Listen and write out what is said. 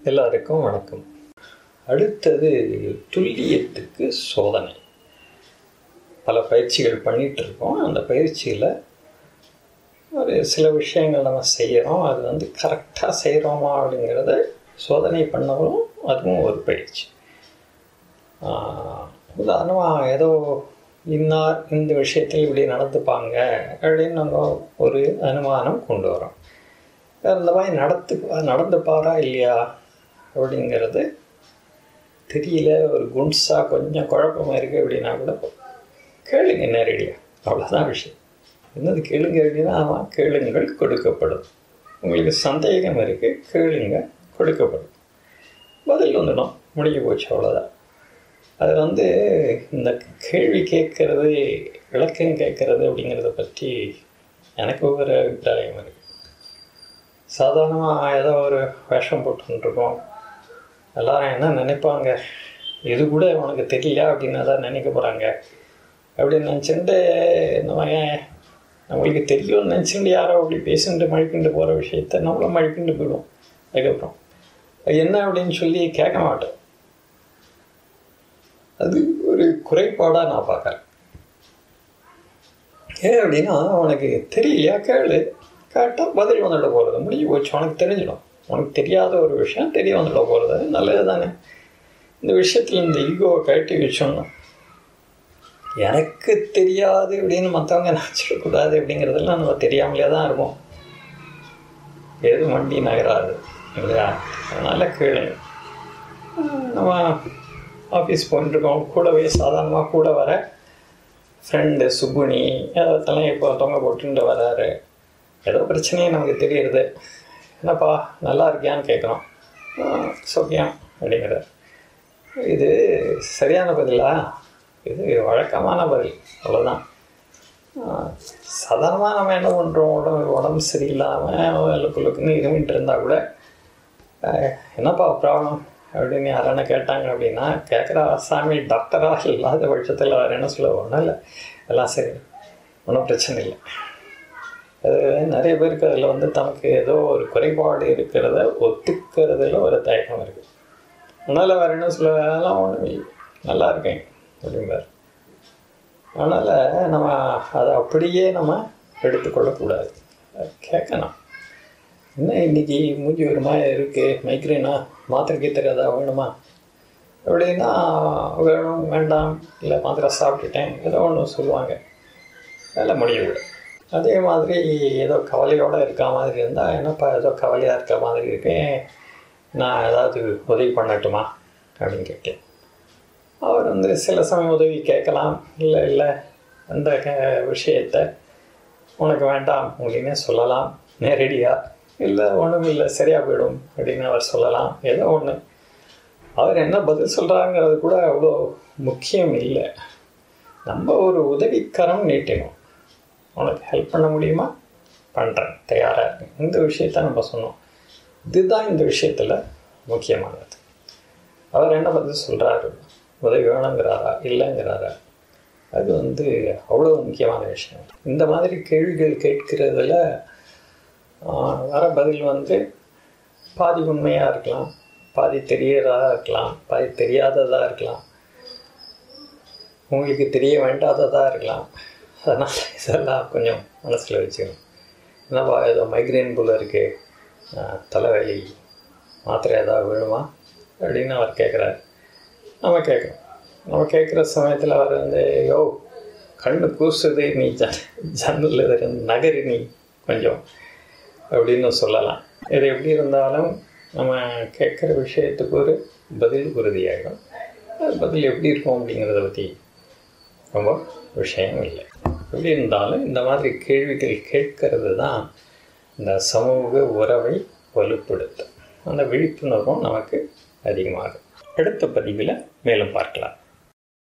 எல்லாருக்கும் வணக்கம் அடுத்தது துல்லியத்துக்கு சோதனை பல பயிற்சிகள் பண்ணிகிட்டு இருக்கோம் அந்த பயிற்சியில் ஒரு சில விஷயங்கள் நம்ம செய்கிறோம் அது வந்து கரெக்டாக செய்கிறோமா அப்படிங்கிறத சோதனை பண்ணவும் அதுவும் ஒரு பயிற்சி உதாரணமாக ஏதோ இன்னார் இந்த விஷயத்தில் இப்படி நடந்துப்பாங்க அப்படின்னு நம்ம ஒரு அனுமானம் கொண்டு வரோம் அந்த மாதிரி நடத்து நடந்துப்பாரா இல்லையா அப்படிங்கிறது தெரியல ஒரு குண்ஸாக கொஞ்சம் குழப்பமாக இருக்குது அப்படின்னா கூட கேளுங்க நேரடியாக அவ்வளோதான் விஷயம் என்னது கேளுங்க அப்படின்னா ஆமாம் கேளுங்கள் கொடுக்கப்படும் உங்களுக்கு சந்தேகம் இருக்குது கேளுங்க கொடுக்கப்படும் பதில் வந்துடும் முடிஞ்சு போச்சு அவ்வளோதான் அது வந்து இந்த கேள்வி கேட்கறது விளக்கம் கேட்கறது அப்படிங்கிறத பற்றி எனக்கு ஒரு அபிப்பிராயம் இருக்குது சாதாரணமாக ஏதோ ஒரு வேஷம் போட்டுருக்கோம் எல்லாரும் என்ன நினைப்பாங்க இது கூட உனக்கு தெரியல அப்படின்னு தான் நினைக்க போகிறாங்க அப்படின்னு நினச்சிட்டு நம்ம நம்மளுக்கு தெரியும்னு நினச்சிட்டு யாரோ அப்படி பேசிட்டு மழுப்பிண்டு போகிற விஷயத்த நம்மளும் மழுப்பிண்டு போயிடுவோம் அதுக்கப்புறம் என்ன அப்படின்னு சொல்லி கேட்க மாட்டோம் அது ஒரு குறைபாடாக நான் பார்க்குறேன் ஏன் அப்படின்னா உனக்கு தெரியலையா கேளு கேட்டால் பதில் வந்துட போகிறது முடிஞ்சு போச்சு உனக்கு தெரிஞ்சிடும் உனக்கு தெரியாத ஒரு விஷயம் தெரிய வந்துட போகிறது நல்லது தானே இந்த விஷயத்தில் இந்த ஈகோவை கழட்டி வச்சோம்னா எனக்கு தெரியாது அப்படின்னு மற்றவங்க நினச்சிடக்கூடாது அப்படிங்கிறதெல்லாம் நம்ம தெரியாமலே தான் இருப்போம் எது வண்டி நகராது இல்லையா அதனால் கீழே நம்ம ஆஃபீஸ் போயிட்டுருக்கோம் கூடவே சாதாரணமாக கூட வர ஃப்ரெண்டு சுகுனி அதெல்லாம் இப்போ தொங்க போட்டுட்டு வராரு ஏதோ பிரச்சனையே நமக்கு தெரியுறது என்னப்பா நல்லா இருக்கியான்னு கேட்குறோம் சோக்கியம் அப்படிங்கிற இது சரியான பதிலா இது வழக்கமான பதில் அவ்வளோதான் சாதாரணமாக நம்ம என்ன பண்ணுறோம் உடம்பு உடம்பு சரியில்லாமல் லுக்குன்னு இருமிட்டு இருந்தால் கூட என்னப்பா ப்ராப்ளம் அப்படின்னு யாரான கேட்டாங்க அப்படின்னா கேட்குற சாமி டாக்டராக இல்லாத பட்சத்தில் அவர் என்ன சொல்ல ஒன்றும் இல்லை எல்லாம் சரி ஒன்றும் பிரச்சனை இல்லை அது நிறைய பேருக்கு அதில் வந்து தனக்கு ஏதோ ஒரு குறைபாடு இருக்கிறத ஒத்துக்கிறதுல ஒரு தயக்கம் இருக்குது அதனால் வேறு என்ன சொல்ல அதெல்லாம் ஒன்றும் இல்லை நல்லா இருக்கேன் அப்படிம்பார் அதனால் நம்ம அதை அப்படியே நம்ம எடுத்துக்கொள்ளக்கூடாது கேட்கணும் என்ன இன்றைக்கி மூஞ்சி ஒரு மாதிரி இருக்குது மைக்ரைனா மாத்திரை கீத்திரை ஏதாவது வேணுமா அப்படின்னா வேணும் வேண்டாம் இல்லை மாத்திரை சாப்பிட்டுட்டேன் ஏதோ ஒன்று சொல்லுவாங்க வேலை முடியவில்லை அதே மாதிரி ஏதோ கவலையோடு இருக்க மாதிரி இருந்தால் என்னப்பா ஏதோ கவலையாக இருக்க மாதிரி இருக்கேன் நான் ஏதாவது உதவி பண்ணட்டுமா அப்படின்னு கேட்டேன் அவர் வந்து சில சமயம் உதவி கேட்கலாம் இல்லை இல்லை அந்த விஷயத்தை உனக்கு வேண்டாம் அப்படின்னு சொல்லலாம் நேரடியாக இல்லை ஒன்றும் இல்லை சரியாக போயிடும் அப்படின்னு அவர் சொல்லலாம் ஏதோ ஒன்று அவர் என்ன பதில் சொல்கிறாங்கிறது கூட அவ்வளோ முக்கியம் இல்லை நம்ம ஒரு உதவிக்கரம் நீட்டினோம் உனக்கு ஹெல்ப் பண்ண முடியுமா பண்ணுறேன் தயாராக இருக்கேன் இந்த விஷயத்த நம்ம சொன்னோம் இதுதான் இந்த விஷயத்தில் முக்கியமானது அவர் என்ன பதில் சொல்கிறாரு உதவி வேணுங்கிறாரா இல்லைங்கிறாரா அது வந்து அவ்வளோ முக்கியமான விஷயம் இந்த மாதிரி கேள்விகள் கேட்கிறதுல வர பதில் வந்து பாதி உண்மையாக இருக்கலாம் பாதி தெரியறதா இருக்கலாம் பாதி தெரியாததாக இருக்கலாம் உங்களுக்கு தெரிய வேண்டாததாக இருக்கலாம் அதனால் இதெல்லாம் கொஞ்சம் மனசில் வச்சுக்கணும் என்னப்பா ஏதோ மைக்ரைன் போல் இருக்குது தலைவலி மாத்திரை ஏதாவது வேணுமா அப்படின்னு அவர் கேட்குறாரு நம்ம கேட்குறோம் நம்ம கேட்குற சமயத்தில் அவர் வந்து யோ கண்ணு கூசுது நீ ஜ ஜன்னல் நகரு நீ கொஞ்சம் அப்படின்னு சொல்லலாம் இது எப்படி இருந்தாலும் நம்ம கேட்குற விஷயத்துக்கு ஒரு பதில் உறுதியாகிடும் அது பதில் எப்படி இருக்கும் அப்படிங்கிறத பற்றி ரொம்ப விஷயம் இல்லை எப்படி இருந்தாலும் இந்த மாதிரி கேள்விகள் கேட்கறது தான் இந்த சமூக உறவை வலுப்படுத்தும் அந்த விழிப்புணர்வும் நமக்கு அதிகமாகும் அடுத்த பதிவில் மேலும் பார்க்கலாம்